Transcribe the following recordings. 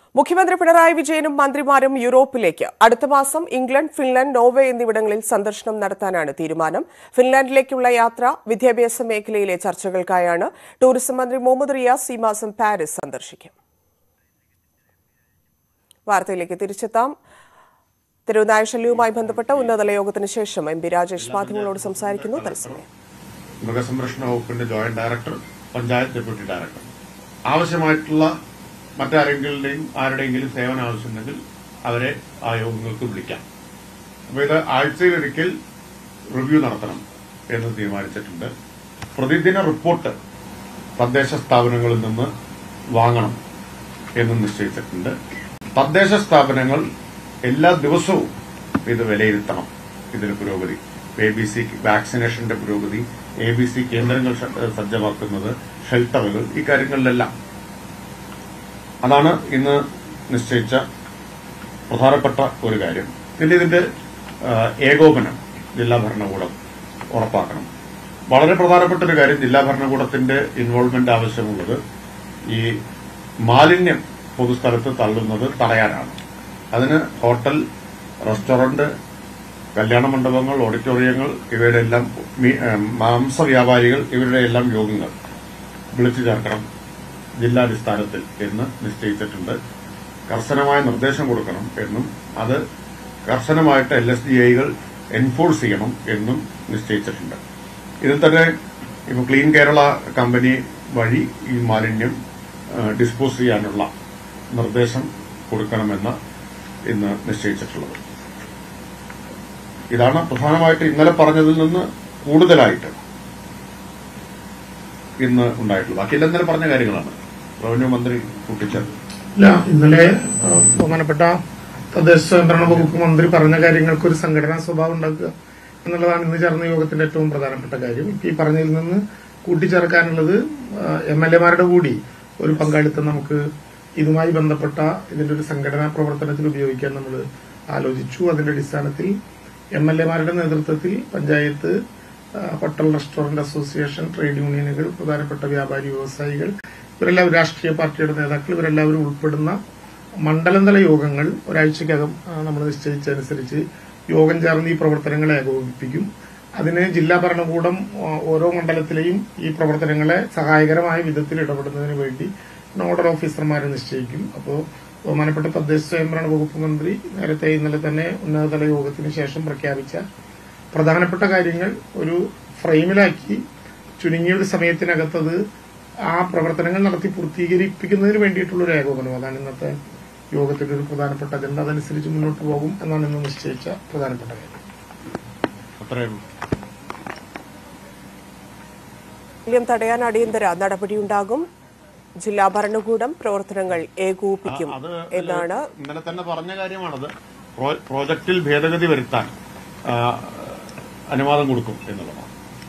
മുഖ്യമന്ത്രി പിണറായി വിജയനും മന്ത്രിമാരും യൂറോപ്പിലേക്ക് അടുത്ത മാസം ഇംഗ്ലണ്ട് ഫിൻലാൻഡ് നോർവേ എന്നിവിടങ്ങളിൽ സന്ദർശനം നടത്താനാണ് തീരുമാനം ഫിൻലാൻഡിലേക്കുള്ള യാത്ര വിദ്യാഭ്യാസ മേഖലയിലെ ചർച്ചകൾക്കായാണ് ടൂറിസം മന്ത്രി മുഹമ്മദ് റിയാസ് ഈ മാസം പാരീസ് സന്ദർശിക്കും വാർത്തയിലേക്ക് തിരിച്ചെത്താം തിരുവനായ ശല്യവുമായി ബന്ധപ്പെട്ട ഉന്നതതല യോഗത്തിന് ശേഷം എം പി രാജേഷ് മാധ്യമങ്ങളോട് സംസാരിക്കുന്നു തത്സമയം മൃഗസംരക്ഷണ വകുപ്പിന്റെ joint director panchayat deputy director ആവശ്യമായിട്ടുള്ള മറ്റാരെങ്കിലും ആരുടെയെങ്കിലും സേവനം ആവശ്യമുണ്ടെങ്കിൽ അവരെ ആ യോഗങ്ങൾക്ക് വിളിക്കാം അപ്പോൾ ഇത് ആഴ്ചയിലൊരിക്കൽ റിവ്യൂ നടത്തണം എന്ന് തീരുമാനിച്ചിട്ടുണ്ട് പ്രതിദിന റിപ്പോർട്ട് തദ്ദേശ സ്ഥാപനങ്ങളിൽ നിന്ന് വാങ്ങണം എന്ന് നിശ്ചയിച്ചിട്ടുണ്ട് തദ്ദേശ സ്ഥാപനങ്ങൾ എല്ലാ ദിവസവും ഇത് വിലയിരുത്തണം ഇതിന് പുരോഗതി എ ബി സി വാക്സിനേഷന്റെ പുരോഗതി എ ബി സി കേന്ദ്രങ്ങൾ സ- സജ്ജമാക്കുന്നത് ഷെൽട്ടറുകൾ ഈ കാര്യങ്ങളിലെല്ലാം അതാണ് ഇന്ന് നിശ്ചയിച്ച പ്രധാനപ്പെട്ട ഒരു കാര്യം പിന്നെ ഇതിന്റെ ആ, ഏകോപനം ജില്ലാ ഭരണകൂടം ഉറപ്പാക്കണം വളരെ പ്രധാനപ്പെട്ട ഒരു കാര്യം ജില്ലാ ഭരണകൂടത്തിന്റെ ഇൻവോൾവ്മെന്റ് ആവശ്യമുള്ളത് ഈ മാലിന്യം പൊതുസ്ഥലത്ത് തള്ളുന്നത് തടയാനാണ് അതിന് ഹോട്ടൽ റെസ്റ്റോറന്റ് കല്യാണ മണ്ഡപങ്ങൾ ഓഡിറ്റോറിയങ്ങൾ ഇവയുടെ എല്ലാം മീ- ഏ, മാംസ വ്യാപാരികൾ ഇവരുടെ എല്ലാം യോഗങ്ങൾ വിളിച്ചു ചേർക്കണം ജില്ലാടിസ്ഥാനത്തിൽ എന്ന് നിശ്ചയിച്ചിട്ടുണ്ട് കർശനമായ നിർദ്ദേശം കൊടുക്കണം എന്നും അത് കർശനമായിട്ട് എൽ എസ് ഡി ഐകൾ എൻഫോഴ്സ് ചെയ്യണം എന്നും നിശ്ചയിച്ചിട്ടുണ്ട് ഇതിൽ തന്നെ ഇപ്പോൾ ക്ലീൻ കേരള കമ്പനി വഴി ഈ മാലിന്യം ആ, ഡിസ്പോസ് ചെയ്യാനുള്ള നിർദ്ദേശം കൊടുക്കണമെന്ന് ഇന്ന് നിശ്ചയിച്ചിട്ടുള്ളത് ഇതാണ് പ്രധാനമായിട്ട് ഇന്നലെ പറഞ്ഞതിൽ നിന്ന് കൂടുതലായിട്ട് ഇന്ന് ഉണ്ടായിട്ടുള്ളത് ബാക്കിയെല്ലാം ഇന്നലെ പറഞ്ഞ കാര്യങ്ങളാണ് റവന്യൂ മന്ത്രി കൂട്ടിച്ചേർത്ത് ഇല്ല ഇന്നലെ ആ, ബഹുമാനപ്പെട്ട തദ്ദേശ സ്വയംഭരണ വകുപ്പ് മന്ത്രി പറഞ്ഞ കാര്യങ്ങൾക്ക് ഒരു സംഘടനാ സ്വഭാവം ഉണ്ടാക്കുക എന്നുള്ളതാണ് ഇന്ന് ചേർന്ന യോഗത്തിന്റെ ഏറ്റവും പ്രധാനപ്പെട്ട കാര്യം ഇപ്പൊ ഈ പറഞ്ഞതിൽ നിന്ന് കൂട്ടിച്ചേർക്കാനുള്ളത് എം എൽ എമാരുടെ കൂടി ഒരു പങ്കാളിത്തം നമുക്ക് ഇതുമായി ബന്ധപ്പെട്ട ഇതിന്റെ ഒരു സംഘടനാ പ്രവർത്തനത്തിൽ ഉപയോഗിക്കാൻ നമ്മൾ ആലോചിച്ചു അതിന്റെ അടിസ്ഥാനത്തിൽ എം എൽ എമാരുടെ നേതൃത്വത്തിൽ പഞ്ചായത്ത് ആ, ഹോട്ടൽ റെസ്റ്റോറന്റ് അസോസിയേഷൻ ട്രേഡ് യൂണിയനുകൾ പ്രധാനപ്പെട്ട വ്യാപാരി വ്യവസായികൾ ഇവരെല്ലാവരും രാഷ്ട്രീയ പാർട്ടിയുടെ നേതാക്കൾ ഇവരെല്ലാവരും ഉൾപ്പെടുന്ന മണ്ഡലം തല യോഗങ്ങൾ ഒരാഴ്ചക്കകം നമ്മൾ നിശ്ചയിച്ചതനുസരിച്ച് യോഗം ചേർന്ന് ഈ പ്രവർത്തനങ്ങളെ ഏകോപിപ്പിക്കും അതിന് ജില്ലാ ഭരണകൂടം ആ, ഓരോ മണ്ഡലത്തിലെയും ഈ പ്രവർത്തനങ്ങളെ സഹായകരമായ വിധത്തിൽ ഇടപെടുന്നതിന് വേണ്ടി നോഡൽ ഓഫീസർമാരെ നിശ്ചയിക്കും അപ്പോൾ ബഹുമാനപ്പെട്ട തദ്ദേശ സ്വയംഭരണ വകുപ്പ് മന്ത്രി നേരത്തെ ഇന്നലെ തന്നെ ഉന്നതതല യോഗത്തിന് ശേഷം പ്രഖ്യാപിച്ച പ്രധാനപ്പെട്ട കാര്യങ്ങൾ ഒരു ഫ്രെയിമിലാക്കി ചുരുങ്ങിയ ഒരു സമയത്തിനകത്തത് ആ പ്രവർത്തനങ്ങൾ നടത്തി പൂർത്തീകരിപ്പിക്കുന്നതിന് വേണ്ടിയിട്ടുള്ള ഒരു ഏകോപനം അതാണ് ഇന്നത്തെ യോഗത്തിന്റെ ഒരു പ്രധാനപ്പെട്ട അജണ്ട അതനുസരിച്ച് മുന്നോട്ട് പോകും എന്നാണ് ഇന്ന് നിശ്ചയിച്ച പ്രധാനപ്പെട്ട കാര്യം അത്രയും മാലിന്യം തടയാൻ അടിയന്തര നടപടിയുണ്ടാകും ജില്ലാ ഭരണകൂടം പ്രവർത്തനങ്ങൾ ഏകോപിപ്പിക്കും അത് എന്നാണ് ഇന്നലെ തന്നെ പറഞ്ഞ കാര്യമാണത് പ്രോ- പ്രോജക്റ്റിൽ ഭേദഗതി വരുത്താൻ ആ, അനുവാദം കൊടുക്കും എന്നുള്ളതാണ്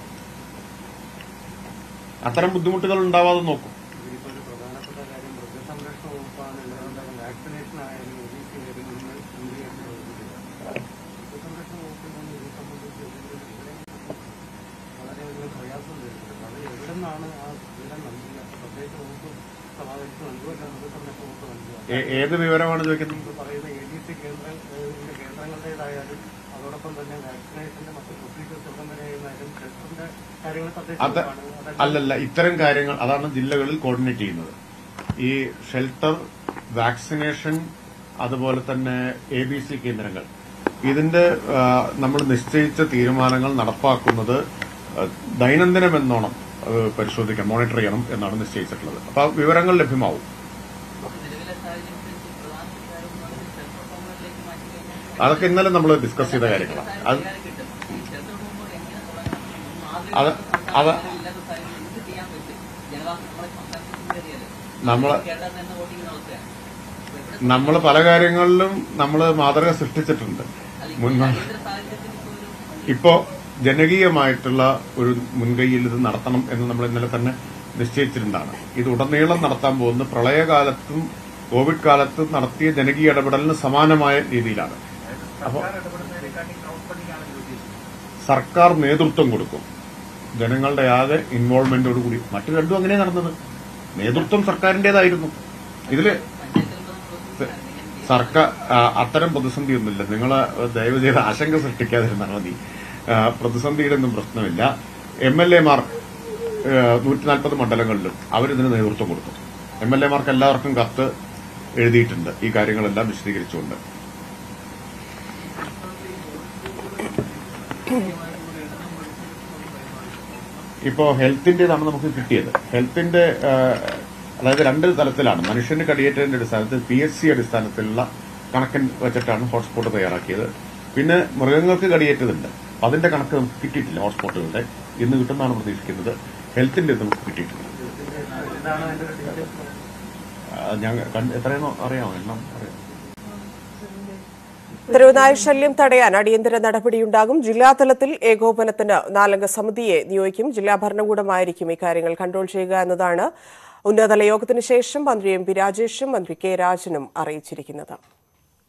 അത്തരം ബുദ്ധിമുട്ടുകൾ ഉണ്ടാവാതെ നോക്കും ഇതിലിപ്പോൾ ഒരു പ്രധാനപ്പെട്ട കാര്യം മൃഗസംരക്ഷണ വകുപ്പാണ് ഉള്ളതുകൊണ്ട് വാക്സിനേഷൻ ആയാലും ഒബിസി വരുമെന്ന് മുൻകൈയെടുത്ത് പ്രവർത്തിക്കുക മൃഗസംരക്ഷണ വകുപ്പിൽ നിന്ന് ഇത് സംബന്ധിച്ച് വളരെയധികം പ്രയാസം വരുന്നുണ്ട് അത് എവിടെ നിന്നാണ് ആ വിവരം നൽകുക പ്രത്യേകിച്ച് വകുപ്പ് സമാവേശിച്ച് നൽകുമല്ല മൃഗസംരക്ഷണ വകുപ്പ് നൽകുക ഏ- ഏത് വിവരമാണ് ചോദിക്കുന്നത് ഇപ്പോൾ പറയുന്ന എ ഡി സി കേന്ദ്ര ഏഹ് കേന്ദ്രങ്ങളുടേതായാലും അതോടൊപ്പം തന്നെ വാക്സിനേഷന്റെ മറ്റ് പ്രൊസീജിയേഴ്സ് എവിടം വരെ ആയിരുന്നാലും ടെസ്റ്റിന്റെ കാര്യങ്ങൾ തദ്ദേശ അത് വകുപ്പാണ് അതെല്ലാം അല്ലല്ല ഇത്തരം കാര്യങ്ങൾ അതാണ് ജില്ലകളിൽ കോർഡിനേറ്റ് ചെയ്യുന്നത് ഈ ഷെൽട്ടർ വാക്സിനേഷൻ അതുപോലെ തന്നെ എ ബി സി കേന്ദ്രങ്ങൾ ഇതിന്റെ ആ, നമ്മൾ നിശ്ചയിച്ച തീരുമാനങ്ങൾ നടപ്പാക്കുന്നത് ആ, ദൈനംദിനമെന്നോണം അത് പരിശോധിക്കണം മോണിറ്റർ ചെയ്യണം എന്നാണ് നിശ്ചയിച്ചിട്ടുള്ളത് അപ്പൊ ആ വിവരങ്ങൾ ലഭ്യമാവും നിലവിലെ സാഹചര്യത്തിൽ പ്രധാനപ്പെട്ട കാര്യം എന്ന് പറഞ്ഞാൽ സെൻട്രൽ ഫോമുകളിലേക്ക് മാറ്റി കഴിഞ്ഞാൽ അതൊക്കെ ഇന്നലെ നമ്മൾ ഡിസ്കസ് ചെയ്ത കാര്യങ്ങളാണ് അത് അധികാരം കിട്ടും ഈ സെൻട്രൽ ഫോമുകൾ എങ്ങനെ തുടങ്ങണം മാതൃക അത് അത് ഇല്ലാത്ത സാഹചര്യം എന്ത് ചെയ്യാൻ പറ്റും ജനവാസ നമ്മളെ സംസ്ഥാനത്തിന്റെ നമ്മള് കേരളം തന്നെ വോട്ടിംഗ് അവസ്ഥയാണ് അപ്പൊ ഇവിടെ നമ്മൾ പല കാര്യങ്ങളിലും നമ്മൾ മാതൃക സൃഷ്ടിച്ചിട്ടുണ്ട് മുൻ അടിയന്തര സാഹചര്യത്തിൽ ഇപ്പോൾ ഒരു ഇപ്പോ ജനകീയമായിട്ടുള്ള ഒരു മുൻകൈയിൽ ഇത് നടത്തണം എന്ന് നമ്മൾ ഇന്നലെ തന്നെ നിശ്ചയിച്ചിട്ടുണ്ടാണ് ഇത് ഉടനീളം നടത്താൻ പോകുന്ന പ്രളയകാലത്തും കോവിഡ് കാലത്തും നടത്തിയ ജനകീയ ഇടപെടലിന് സമാനമായ രീതിയിലാണ് അപ്പോൾ സർക്കാർ നേതൃത്വം കൊടുക്കും ജനങ്ങളുടെ ആകെ ഇൻവോൾവ്മെന്റോട് കൂടി മറ്റു രണ്ടും അങ്ങനെ നടന്നത് നേതൃത്വം സർക്കാരിന്റേതായിരുന്നു ഇതില് പഞ്ചായത്തിൽ സർക്കാർ ആ, അത്തരം പ്രതിസന്ധിയൊന്നുമില്ല നിങ്ങൾ ദയവ് ചെയ്ത് ആശങ്ക സൃഷ്ടിക്കാതിരുന്നാൽ മതി ആ, പ്രതിസന്ധിയുടെ ഒന്നും പ്രശ്നമില്ല എം എൽ എമാർ നൂറ്റി നാൽപ്പത് മണ്ഡലങ്ങളിലും അവരിതിന് നേതൃത്വം കൊടുക്കും എം എൽ എമാർക്ക് എല്ലാവർക്കും കത്ത് എഴുതിയിട്ടുണ്ട് ഈ കാര്യങ്ങളെല്ലാം വിശദീകരിച്ചുകൊണ്ട് ഇപ്പോ ഹെൽത്തിന്റേതാണ് നമുക്ക് കിട്ടിയത് ഹെൽത്തിന്റെ ആ, അതായത് രണ്ട് തലത്തിലാണ് മനുഷ്യന് കടിയേറ്റതിന്റെ അടിസ്ഥാനത്തിൽ പി എസ് സി അടിസ്ഥാനത്തിലുള്ള കണക്കിൻ വെച്ചിട്ടാണ് ഹോട്ട്സ്പോട്ട് തയ്യാറാക്കിയത് പിന്നെ മൃഗങ്ങൾക്ക് കടിയേറ്റതുണ്ട് അതിന്റെ കണക്ക് നമുക്ക് കിട്ടിയിട്ടില്ല ഹോട്ട്സ്പോട്ടുകളുടെ ഇന്ന് കിട്ടുന്നതാണ് പ്രതീക്ഷിക്കുന്നത് ഹെൽത്തിന്റെ നമുക്ക് കിട്ടിയിട്ടില്ല എന്താണ് അതിന്റെ ഡീറ്റെയിൽസ് ആ, ഞാൻ കണ്ട്- എത്രയെന്നോ അറിയാമോ എണ്ണം അറിയാം തെരുവുനായ ശല്യം തടയാൻ അടിയന്തര നടപടിയുണ്ടാകും ജില്ലാതലത്തിൽ ഏകോപനത്തിന് നാലംഗ സമിതിയെ നിയോഗിക്കും ജില്ലാ ഭരണകൂടമായിരിക്കും ഇക്കാര്യങ്ങൾ കൺട്രോൾ ചെയ്യുക എന്നതാണ് ഉന്നതതല യോഗത്തിന് ശേഷം മന്ത്രി എം പി രാജേഷും മന്ത്രി കെ രാജനും അറിയിച്ചിരിക്കുന്നത്